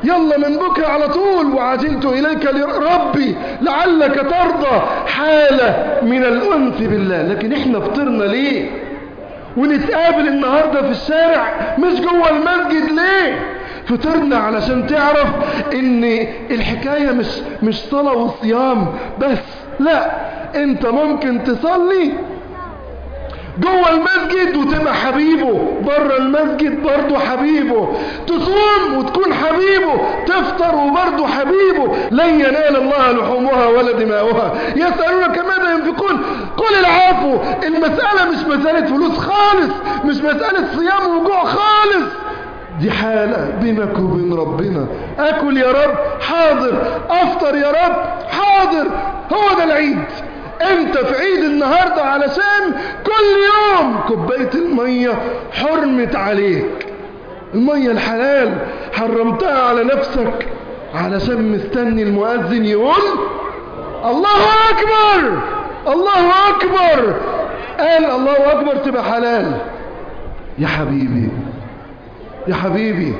يلا من بكرة على طول وعجلت إليك ربي لعلك ترضى حالة من الأنس بالله لكن احنا فطرنا ليه ونتقابل النهاردة في الشارع مش جوه المسجد ليه فطرنا علشان تعرف ان الحكاية مش مش صلاة وصيام بس لا انت ممكن تصلي جوه المسجد وتبقى حبيبه بره المسجد برضه حبيبه تصوم وتكون حبيبه تفطر وبرضه حبيبه لن ينال الله لحومها ولا دماؤها يسألونك ماذا ينفقون قل العفو المسألة مش مسألة فلوس خالص مش مسألة صيام وجوع خالص دي حالة بينك وبين ربنا اكل يا رب حاضر افطر يا رب حاضر هو ده العيد انت في عيد النهاردة علشان كل يوم كوباية المية حرمت عليك المية الحلال حرمتها على نفسك علشان مستني المؤذن يقول الله اكبر الله اكبر قال الله اكبر تبقى حلال يا حبيبي يا حبيبي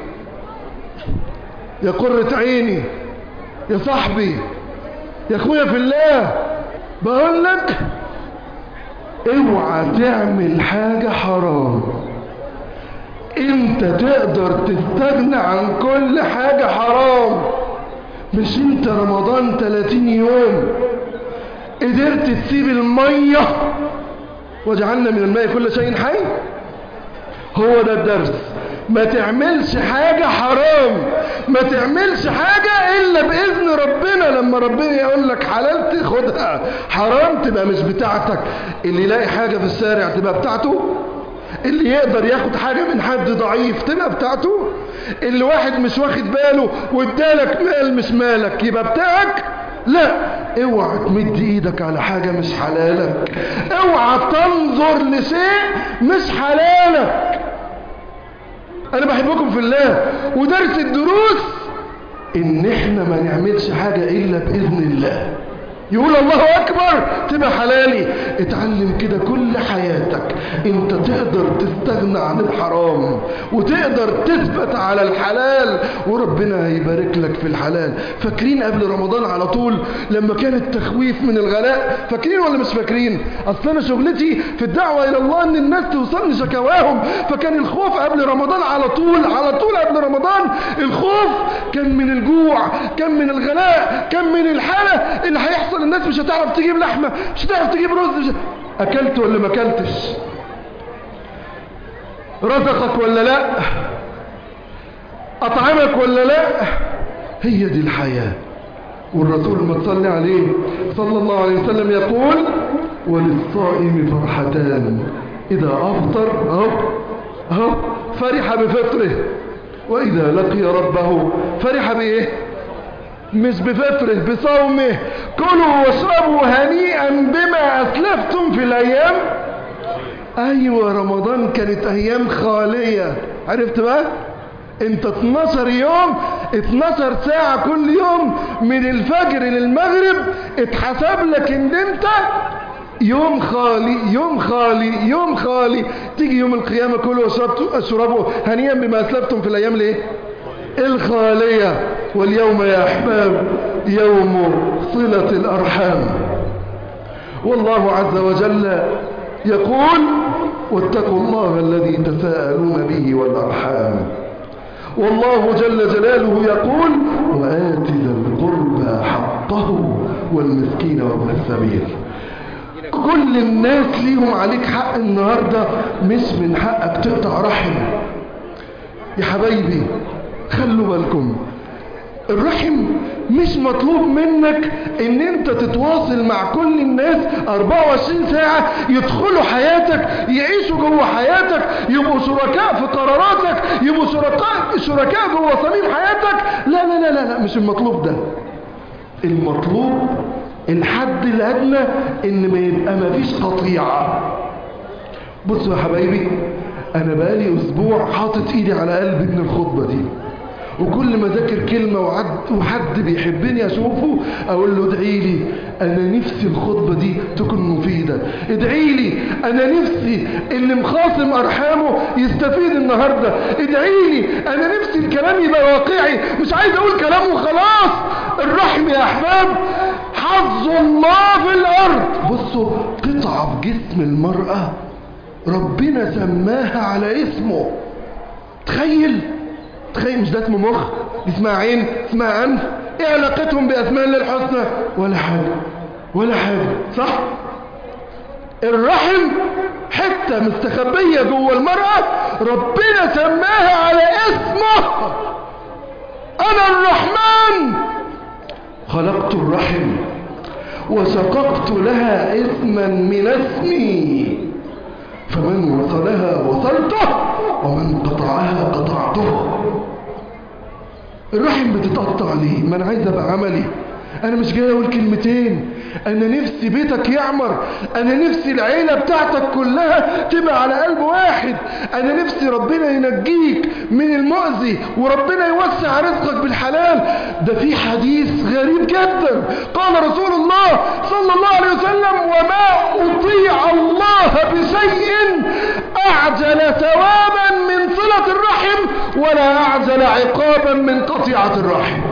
يا قرة عيني يا صاحبي يا اخويا في الله بقول لك اوعى تعمل حاجة حرام انت تقدر تستغنى عن كل حاجة حرام مش انت رمضان 30 يوم قدرت تسيب المية وجعلنا من الماء كل شيء حي هو ده الدرس ما تعملش حاجة حرام ما تعملش حاجة إلا بإذن ربنا لما ربنا يقول لك حلال تاخدها حرام تبقى مش بتاعتك اللي يلاقي حاجة في الشارع تبقى بتاعته اللي يقدر ياخد حاجة من حد ضعيف تبقى بتاعته اللي واحد مش واخد باله وادالك مال مش مالك يبقى بتاعك لا اوعى تمد ايدك على حاجة مش حلالك اوعى تنظر لشيء مش حلالك انا بحبكم في الله ودرس الدروس ان احنا ما نعملش حاجة الا باذن الله يقول الله اكبر تبقى حلالي اتعلم كده كل حياتك انت تقدر تستغنى عن الحرام وتقدر تثبت على الحلال وربنا هيبارك لك في الحلال فاكرين قبل رمضان على طول لما كان التخويف من الغلاء فاكرين ولا مش فاكرين اصل انا شغلتي في الدعوة الى الله ان الناس توصلني شكواهم فكان الخوف قبل رمضان على طول على طول قبل رمضان الخوف كان من الجوع كان من الغلاء كان من الحالة اللي هيحصل الناس مش هتعرف تجيب لحمة مش هتعرف تجيب رز مش... اكلت ولا ما اكلتش رزقك ولا لا اطعمك ولا لا هي دي الحياة والرسول ما تصلي عليه صلى الله عليه وسلم يقول وللصائم فرحتان اذا افطر اهو اهو فرح بفطره واذا لقي ربه فرح بايه مش بفطره بصومه كلوا واشربوا هنيئا بما أسلفتم في الأيام أيوة رمضان كانت أيام خالية عرفت بقى انت 12 يوم 12 ساعة كل يوم من الفجر للمغرب اتحسب لك ان انت يوم خالي يوم خالي يوم خالي تيجي يوم القيامة كلوا واشربوا هنيئا بما أسلفتم في الأيام ليه الخالية واليوم يا أحباب يوم صلة الأرحام والله عز وجل يقول واتقوا الله الذي تساءلون به والأرحام والله جل جلاله يقول وآت ذا القربى حقه والمسكين وابن السبيل كل الناس ليهم عليك حق النهاردة مش من حقك تقطع رحم يا حبايبي خلوا بالكم الرحم مش مطلوب منك ان انت تتواصل مع كل الناس 24 ساعة يدخلوا حياتك يعيشوا جوه حياتك يبقوا شركاء في قراراتك يبقوا شركاء شركاء جوه صميم حياتك لا لا لا لا, لا مش المطلوب ده المطلوب الحد الادنى ان ما يبقى ما فيش قطيعة بصوا يا حبايبي انا بقالي اسبوع حاطط ايدي على قلبي من الخطبة دي وكل ما ذاكر كلمة وعد وحد بيحبني أشوفه أقول له ادعي لي أنا نفسي الخطبة دي تكون مفيدة ادعي لي أنا نفسي اللي مخاصم أرحامه يستفيد النهاردة ادعي لي أنا نفسي الكلام يبقى واقعي مش عايز أقول كلام وخلاص الرحم يا أحباب حظ الله في الأرض بصوا قطعة في جسم المرأة ربنا سماها على اسمه تخيل تخيل مش ده اسمه مخ دي اسمها عين اسمها انف ايه علاقتهم باسماء الله الحسنى ولا حاجه ولا حاجه صح الرحم حته مستخبيه جوه المراه ربنا سماها على اسمه انا الرحمن خلقت الرحم وشققت لها اسما من اسمي فمن وصلها وصلته ومن قطعها قطعته الرحم بتتقطع ليه ما انا عايز ابقى عملي انا مش جاي اقول كلمتين انا نفسي بيتك يعمر انا نفسي العيلة بتاعتك كلها تبقى على قلب واحد انا نفسي ربنا ينجيك من المؤذي وربنا يوسع رزقك بالحلال ده في حديث غريب جدا قال رسول الله صلى الله عليه وسلم وما اطيع الله بشيء اعجل ثوابا من صلة الرحم ولا اعجل عقابا من قطيعة الرحم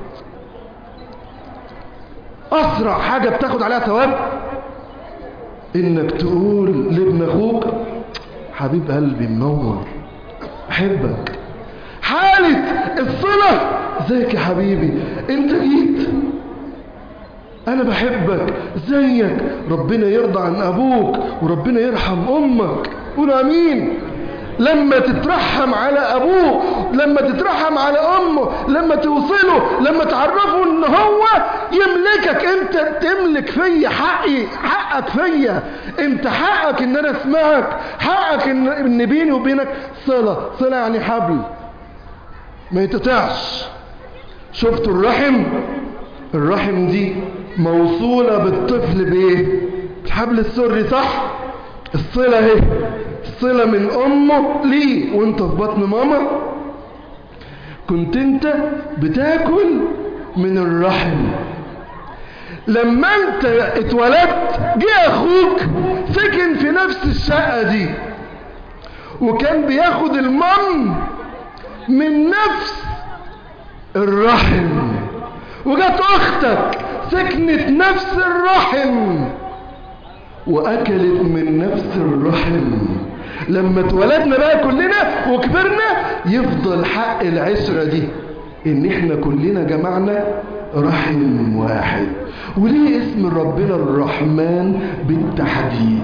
اسرع حاجة بتاخد عليها ثواب انك تقول لابن اخوك حبيب قلبي منور احبك حالة الصلة ازيك يا حبيبي انت جيت انا بحبك زيك ربنا يرضى عن ابوك وربنا يرحم امك قول امين لما تترحم على ابوه لما تترحم على امه لما توصله لما تعرفه ان هو يملكك انت تملك فيا حقي حقك فيا انت حقك ان انا اسمعك حقك ان, إن بيني وبينك صلة صلة يعني حبل ما يتقطعش شفتوا الرحم الرحم دي موصولة بالطفل بايه الحبل السري صح الصلة اهي الصلة من امه ليه وانت في بطن ماما كنت انت بتاكل من الرحم لما انت اتولدت جه اخوك سكن في نفس الشقة دي وكان بياخد المم من نفس الرحم وجت اختك سكنت نفس الرحم واكلت من نفس الرحم لما اتولدنا بقى كلنا وكبرنا يفضل حق العشرة دي ان احنا كلنا جمعنا رحم واحد وليه اسم ربنا الرحمن بالتحديد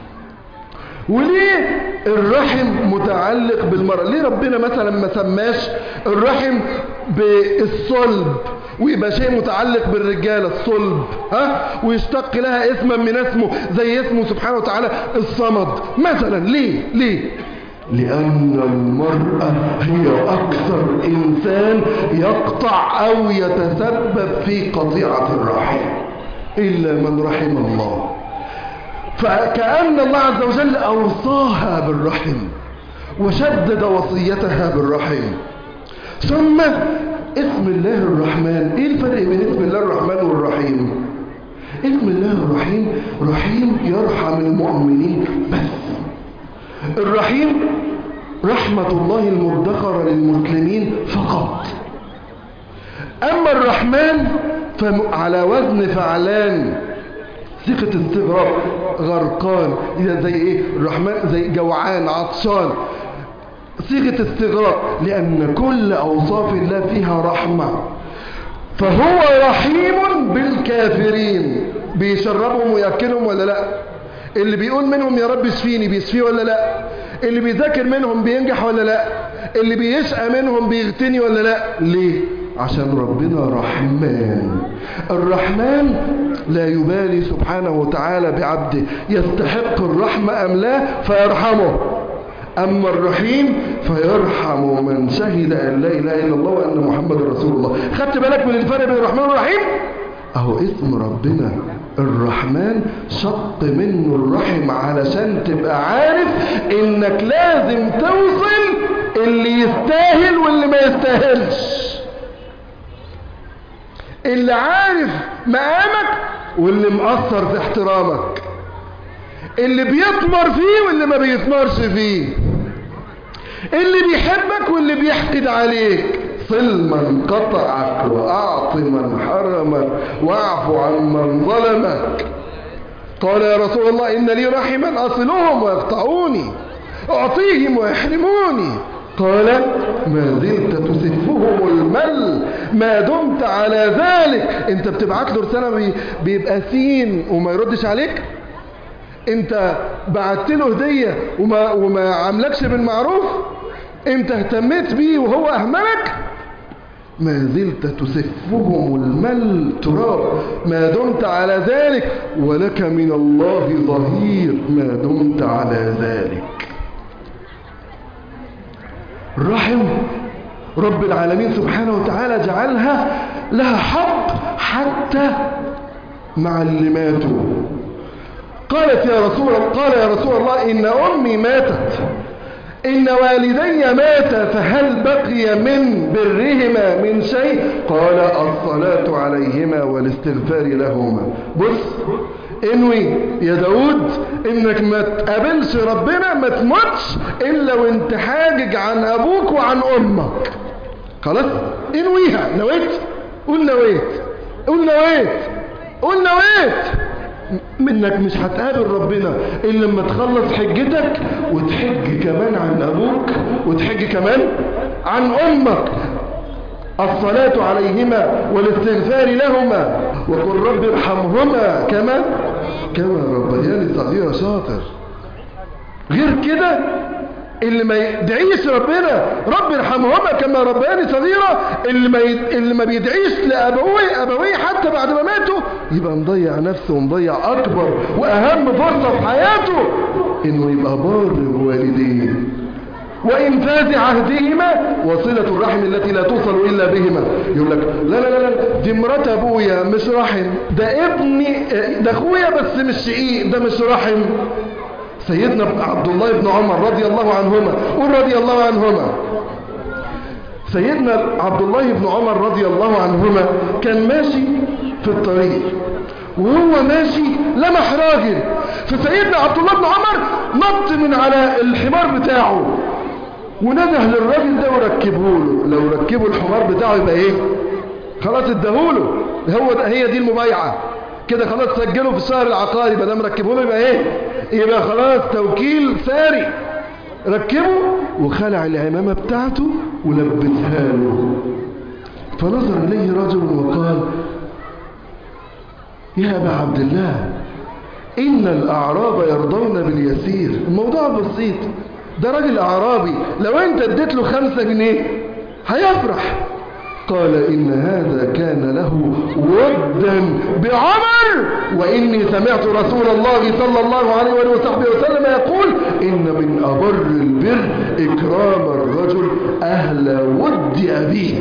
وليه الرحم متعلق بالمرأة ليه ربنا مثلا ما سماش الرحم بالصلب ويبقى شيء متعلق بالرجالة الصلب ها ويشتق لها اسما من اسمه زي اسمه سبحانه وتعالى الصمد مثلا ليه ليه لأن المرأة هي أكثر إنسان يقطع أو يتسبب في قطيعة الرحم إلا من رحم الله فكأن الله عز وجل أوصاها بالرحم وشدد وصيتها بالرحم ثم اسم الله الرحمن ايه الفرق بين اسم الله الرحمن والرحيم اسم الله الرحيم رحيم يرحم المؤمنين بس الرحيم رحمة الله المدخرة للمسلمين فقط أما الرحمن فعلى وزن فعلان ثقة استغراق غرقان زي ايه الرحمن زي جوعان عطشان صيغة استغراق لأن كل أوصاف الله فيها رحمة فهو رحيم بالكافرين بيشربهم ويأكلهم ولا لا اللي بيقول منهم يا رب اشفيني بيشفيه ولا لا اللي بيذاكر منهم بينجح ولا لا اللي بيشقى منهم بيغتني ولا لا ليه عشان ربنا رحمن الرحمن لا يبالي سبحانه وتعالى بعبده يستحق الرحمة أم لا فيرحمه أما الرحيم فيرحم من شهد أن لا إله إلا الله وأن محمد رسول الله خدت بالك من الفرق بين الرحمن والرحيم أهو اسم ربنا الرحمن شق منه الرحم علشان تبقى عارف إنك لازم توصل اللي يستاهل واللي ما يستاهلش اللي عارف مقامك واللي مقصر في احترامك اللي بيطمر فيه واللي ما بيطمرش فيه اللي بيحبك واللي بيحقد عليك صل من قطعك وأعط من حرمك واعف عن من ظلمك قال يا رسول الله إن لي رحما أصلهم ويقطعوني أعطيهم ويحرموني قال ما زلت تسفهم المل ما دمت على ذلك انت بتبعت له رسالة بيبقى سين وما يردش عليك انت بعت له هدية وما, وما عملكش بالمعروف انت اهتميت بيه وهو اهملك ما زلت تسفهم المل تراب ما دمت على ذلك ولك من الله ظهير ما دمت على ذلك الرحم رب العالمين سبحانه وتعالى جعلها لها حق حتى مع اللي ماتوا قالت يا رسول قال يا رسول الله إن أمي ماتت إن والدي ماتا فهل بقي من برهما من شيء قال الصلاة عليهما والاستغفار لهما بص انوي يا داود انك ما تقابلش ربنا ما تموتش الا وانت حاجج عن ابوك وعن امك خلاص انويها نويت قول نويت قول نويت قول نويت منك مش هتقابل ربنا الا لما تخلص حجتك وتحج كمان عن ابوك وتحج كمان عن امك الصلاة عليهما والاستغفار لهما وقل رب ارحمهما كما كما ربياني صغيرة شاطر غير كده اللي ما يدعيش ربنا رب ارحمهما كما ربياني صغيرة اللي ما ي... اللي ما بيدعيش لابويه ابويه حتى بعد ما ماتوا يبقى مضيع نفسه ومضيع اكبر واهم فرصة في حياته انه يبقى بار بوالديه وإنفاذ عهدهما وصلة الرحم التي لا توصل إلا بهما يقول لك لا لا لا لا دي مرات أبويا مش رحم ده ابني ده أخويا بس مش شقيق ده مش رحم سيدنا عبد الله بن عمر رضي الله عنهما قول رضي الله عنهما سيدنا عبد الله بن عمر رضي الله عنهما كان ماشي في الطريق وهو ماشي لمح راجل فسيدنا عبد الله بن عمر نط من على الحمار بتاعه ونده للراجل ده وركبه له لو ركبوا الحمار بتاعه يبقى ايه خلاص اداهوله هو ده هي دي المبايعه كده خلاص سجله في الشهر العقاري ما دام ركبه له يبقى ايه يبقى خلاص توكيل ساري ركبه وخلع العمامه بتاعته ولبسها له فنظر اليه رجل وقال يا ابا عبد الله ان الاعراب يرضون باليسير الموضوع بسيط ده راجل اعرابي لو انت اديت له خمسة جنيه هيفرح قال إن هذا كان له ودا بعمر وإني سمعت رسول الله صلى الله عليه وآله وصحبه وسلم يقول إن من أبر البر إكرام الرجل أهل ود أبيه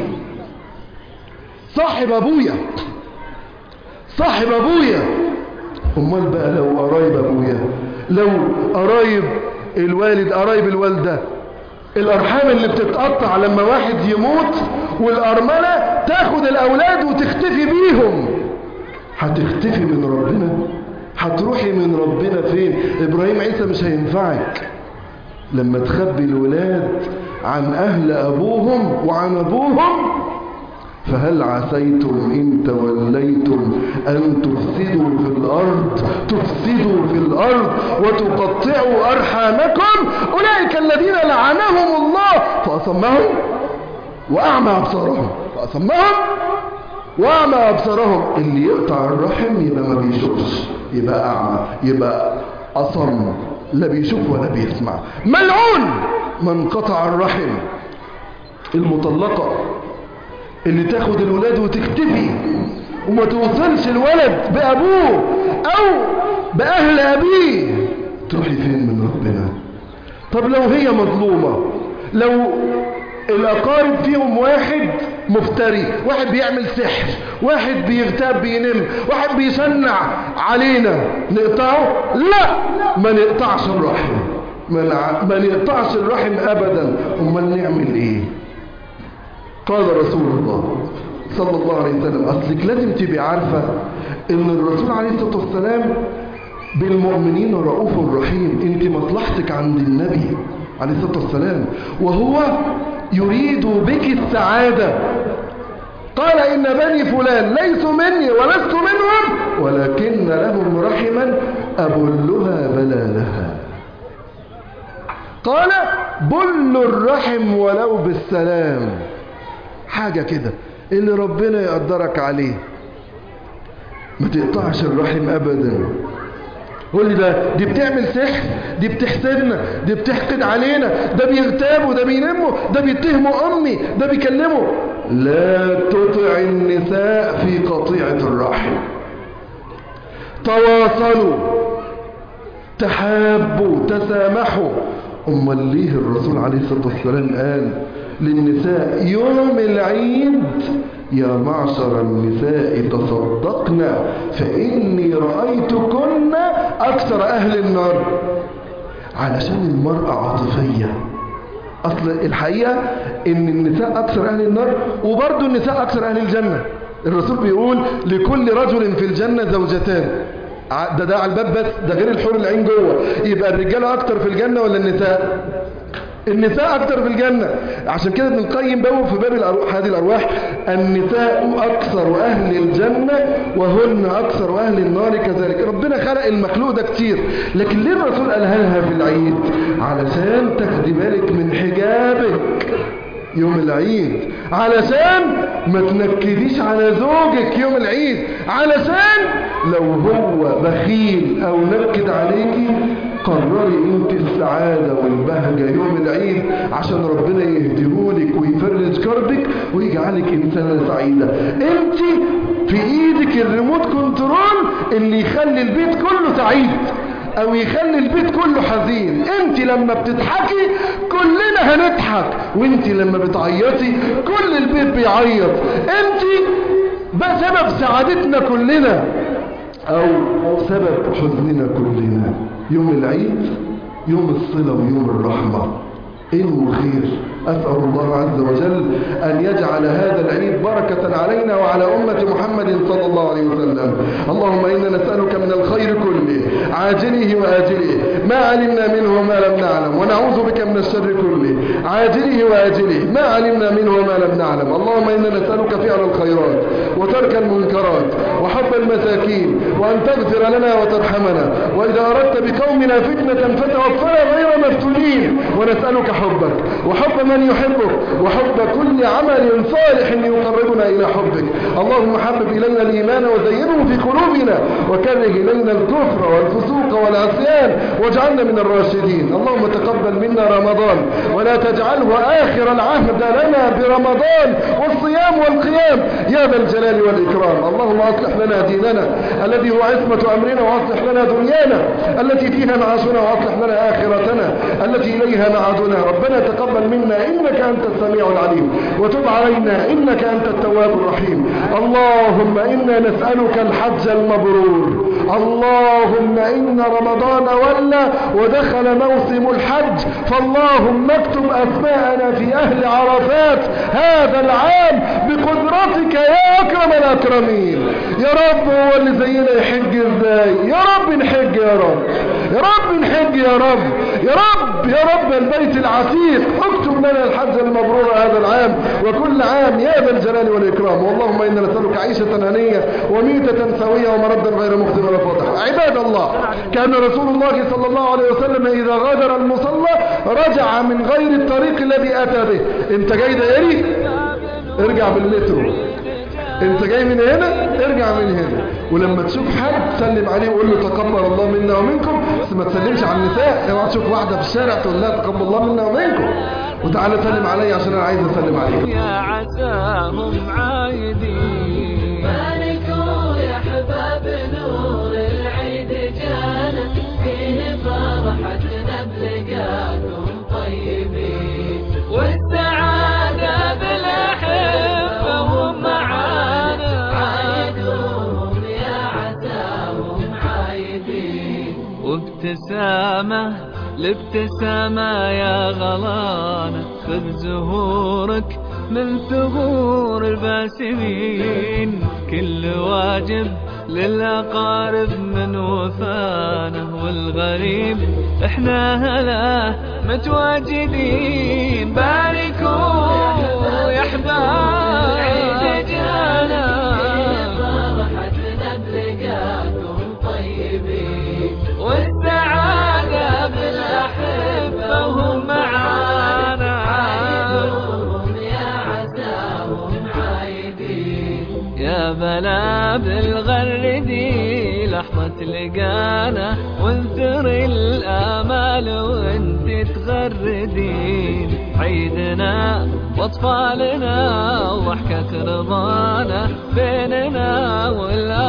صاحب أبويا صاحب أبويا أمال بقى لو قرايب أبويا لو قرايب الوالد قرايب الوالدة الأرحام اللي بتتقطع لما واحد يموت والأرملة تاخد الأولاد وتختفي بيهم هتختفي من ربنا هتروحي من ربنا فين إبراهيم عيسى مش هينفعك لما تخبي الولاد عن أهل أبوهم وعن أبوهم فهل عسيتم إن توليتم أن تفسدوا في الأرض تفسدوا في الأرض وتقطعوا أرحامكم أولئك الذين لعنهم الله فأصمهم وأعمى أبصارهم فأصمهم وأعمى أبصارهم اللي يقطع الرحم يبقى ما بيشوفش يبقى أعمى يبقى أصم لا بيشوف ولا بيسمع ملعون من قطع الرحم المطلقة اللي تاخد الولاد وتكتفي وما توصلش الولد بأبوه أو بأهل أبيه تروحي فين من ربنا طب لو هي مظلومة لو الأقارب فيهم واحد مفتري واحد بيعمل سحر واحد بيغتاب بينم واحد بيشنع علينا نقطعه لا ما نقطعش الرحم ما نع- ما نقطعش الرحم ابدا امال نعمل ايه قال رسول الله صلى الله عليه وسلم اصلك لازم تبقي عارفه ان الرسول عليه الصلاه والسلام بالمؤمنين رؤوف رحيم انت مصلحتك عند النبي عليه الصلاه والسلام وهو يريد بك السعاده قال إن بني فلان ليسوا مني ولست منهم ولكن لهم رحما أبلها بلالها قال بل الرحم ولو بالسلام حاجة كده اللي ربنا يقدرك عليه ما تقطعش الرحم أبدا قول لي ده دي بتعمل سحر دي بتحسدنا دي بتحقد علينا ده بيغتابوا ده بينموا ده بيتهموا امي ده بيكلموا لا تطع النساء في قطيعة الرحم تواصلوا تحابوا تسامحوا امال ليه الرسول عليه الصلاة والسلام قال للنساء يوم العيد يا معشر النساء تصدقن فإني رأيتكن أكثر أهل النار علشان المرأة عاطفية أصل الحقيقة إن النساء أكثر أهل النار وبرضه النساء أكثر أهل الجنة الرسول بيقول لكل رجل في الجنة زوجتان ع- ده ده على الباب بس ده غير الحور العين جوه يبقى الرجالة أكتر في الجنة ولا النساء النساء أكتر في الجنة عشان كده ابن القيم بوب في باب الأرواح هذه الأرواح النساء أكثر أهل الجنة وهن أكثر أهل النار كذلك ربنا خلق المخلوق ده كتير لكن ليه الرسول قالها لها في العيد علشان تاخدي بالك من حجابك يوم العيد علشان ما تنكديش على زوجك يوم العيد علشان لو هو بخيل او نكد عليكي قرري انت السعادة والبهجة يوم العيد عشان ربنا يهديهولك ويفرج كربك ويجعلك انسانة سعيدة انت في ايدك الريموت كنترول اللي يخلي البيت كله سعيد او يخلي البيت كله حزين انت لما بتضحكي كلنا هنضحك وانت لما بتعيطي كل البيت بيعيط انت بقى سبب سعادتنا كلنا او سبب حزننا كلنا يوم العيد يوم الصلة ويوم الرحمة إنه خير أسأل الله عز وجل أن يجعل هذا العيد بركة علينا وعلى أمة محمد صلى الله عليه وسلم اللهم إنا نسألك من الخير كله عاجله وآجله ما علمنا منه ما لم نعلم ونعوذ بك من الشر كله عاجله وآجله ما علمنا منه ما لم نعلم اللهم إنا نسألك فعل الخيرات وترك المنكرات وحب المساكين وأن تغفر لنا وترحمنا وإذا أردت بقومنا فتنة فتوفنا غير مفتونين ونسألك حبك وحب من يحبك وحب كل عمل صالح يقربنا إلى حبك اللهم حبب إلينا الإيمان وزينه في قلوبنا وكره إلينا الكفر والفسوق والعصيان واجعلنا من الراشدين اللهم تقبل منا رمضان ولا تجعله آخر العهد لنا برمضان والصيام والقيام يا ذا الجلال والإكرام اللهم أصلح لنا ديننا الذي هو عصمة أمرنا وأصلح لنا دنيانا التي فيها معاشنا وأصلح لنا آخرتنا التي إليها معادنا ربنا تقبل منا إنك أنت السميع العليم وتب علينا إنك أنت التواب الرحيم اللهم إنا نسألك الحج المبرور اللهم إن رمضان ولى ودخل موسم الحج فاللهم اكتب أسماءنا في أهل عرفات هذا العام بقدرتك يا أكرم الأكرمين يا رب هو اللي زينا يحج ازاي يا رب نحج يا رب يا رب نحج يا رب يا رب يا رب البيت العتيق اكتب لنا الحج المبرور هذا العام وكل عام يا ذا الجلال والإكرام واللهم إنا نسألك عيشة هنية وميتة سوية ومردا غير مخزن ولا فاضح عباد الله كان رسول الله صلى الله عليه وسلم إذا غادر المصلى رجع من غير الطريق الذي أتى به انت جاي دائري ارجع بالمترو انت جاي من هنا ارجع من هنا ولما تشوف حد سلم عليه وقول له تقبل الله منا ومنكم بس ما تسلمش على النساء اوعى تشوف واحده في الشارع تقول لها تقبل الله منا ومنكم وتعالى سلم عليا عشان انا عايز اسلم عليك يا عساهم عايدين باركوا يا احباب نور العيد جانا فيه فرحتنا بلقاكم طيبين والسعادة بالأحبة ومعانا عايدوهم يا عساهم عايدين وابتسامة الابتسامة يا غلانة خذ زهورك من ثغور الباسمين كل واجب للأقارب من وفانه والغريب احنا هلا متواجدين باركوا يا احباب جانا فرحتنا بلقاكم طيبين والسعادة بالأحبة وهم معانا عايدوهم يا عساهم عايدين يا بلا بالغردي لحظة لقانا وانثر الآمال وانت تغردين عيدنا واطفالنا وضحكة رضانا بيننا والآخر